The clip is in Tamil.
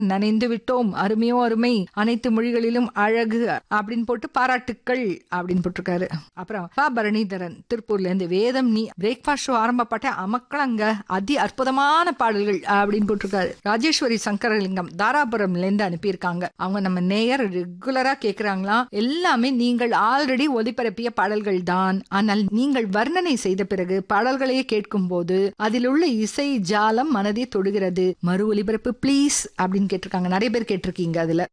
நனைந்து விட்டோம் அருமையோ அருமை அனைத்து மொழிகளிலும் அழகு அப்படின்னு போட்டு பாராட்டுக்கள் அப்படின்னு போட்டிருக்காரு அப்புறம் பா பரணிதரன் திருப்பூர்ல இருந்து வேதம் நீ பிரேக்ஃபாஸ்ட் ஷோ ஆரம்பப்பட்ட அமக்களங்க அதி அற்புதமான பாடல்கள் அப்படின்னு போட்டிருக்காரு ராஜேஸ்வரி சங்கரலிங்கம் தாராபுரம்ல இருந்து அனுப்பியிருக்காங்க அவங்க நம்ம நேயர் ரெகுலரா கேக்குறாங்களாம் எல்லாமே நீங்கள் ஆல்ரெடி ஒலிபரப்பிய பாடல்கள் தான் ஆனால் நீங்கள் வர்ணனை செய்த பிறகு பாடல்களையே கேட்கும் போது அதில் உள்ள இசை ஜாலம் மனதை தொடுகிறது மறு ஒலிபரப்பு ப்ளீஸ் அப்படின்னு கேட்டிருக்காங்க நிறைய பேர் கேட்டிருக்கீங்க அதுல